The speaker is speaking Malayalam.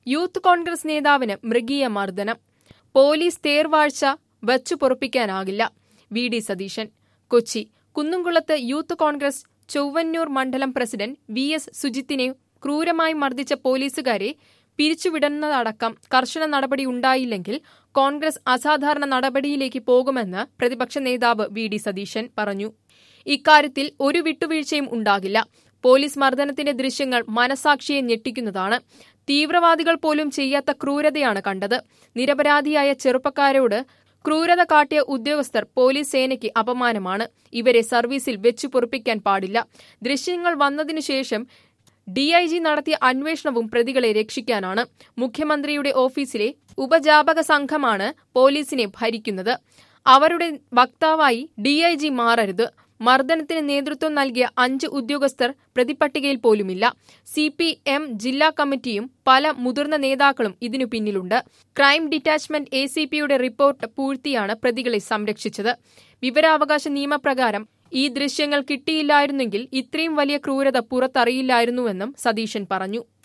യൂത്ത് കോൺഗ്രസ് നേതാവിന് മൃഗീയ മർദ്ദനം പോലീസ് തേർവാഴ്ച വച്ചു പൊറപ്പിക്കാനാകില്ല വി ഡി സതീശൻ കൊച്ചി കുന്നുംകുളത്ത് യൂത്ത് കോൺഗ്രസ് ചൊവ്വന്നൂർ മണ്ഡലം പ്രസിഡന്റ് വി എസ് സുജിത്തിനെ ക്രൂരമായി മർദ്ദിച്ച പോലീസുകാരെ പിരിച്ചുവിടുന്നതടക്കം കർശന നടപടി ഉണ്ടായില്ലെങ്കിൽ കോൺഗ്രസ് അസാധാരണ നടപടിയിലേക്ക് പോകുമെന്ന് പ്രതിപക്ഷ നേതാവ് വി ഡി സതീശൻ പറഞ്ഞു ഇക്കാര്യത്തിൽ ഒരു വിട്ടുവീഴ്ചയും ഉണ്ടാകില്ല പോലീസ് മർദ്ദനത്തിന്റെ ദൃശ്യങ്ങൾ മനസാക്ഷിയെ ഞെട്ടിക്കുന്നതാണ് തീവ്രവാദികൾ പോലും ചെയ്യാത്ത ക്രൂരതയാണ് കണ്ടത് നിരപരാധിയായ ചെറുപ്പക്കാരോട് ക്രൂരത കാട്ടിയ ഉദ്യോഗസ്ഥർ പോലീസ് സേനയ്ക്ക് അപമാനമാണ് ഇവരെ സർവീസിൽ വെച്ചു പൊറുപ്പിക്കാൻ പാടില്ല ദൃശ്യങ്ങൾ വന്നതിനു ശേഷം ഡിഐജി നടത്തിയ അന്വേഷണവും പ്രതികളെ രക്ഷിക്കാനാണ് മുഖ്യമന്ത്രിയുടെ ഓഫീസിലെ ഉപജാപക സംഘമാണ് പോലീസിനെ ഭരിക്കുന്നത് അവരുടെ വക്താവായി ഡിഐജി മാറരുത് മർദ്ദനത്തിന് നേതൃത്വം നൽകിയ അഞ്ച് ഉദ്യോഗസ്ഥർ പ്രതിപട്ടികയിൽ പോലുമില്ല സി പി എം ജില്ലാ കമ്മിറ്റിയും പല മുതിർന്ന നേതാക്കളും ഇതിനു പിന്നിലുണ്ട് ക്രൈം ഡിറ്റാച്ച്മെന്റ് എ സി പിയുടെ റിപ്പോർട്ട് പൂഴ്ത്തിയാണ് പ്രതികളെ സംരക്ഷിച്ചത് വിവരാവകാശ നിയമപ്രകാരം ഈ ദൃശ്യങ്ങൾ കിട്ടിയില്ലായിരുന്നെങ്കിൽ ഇത്രയും വലിയ ക്രൂരത പുറത്തറിയില്ലായിരുന്നുവെന്നും സതീശൻ പറഞ്ഞു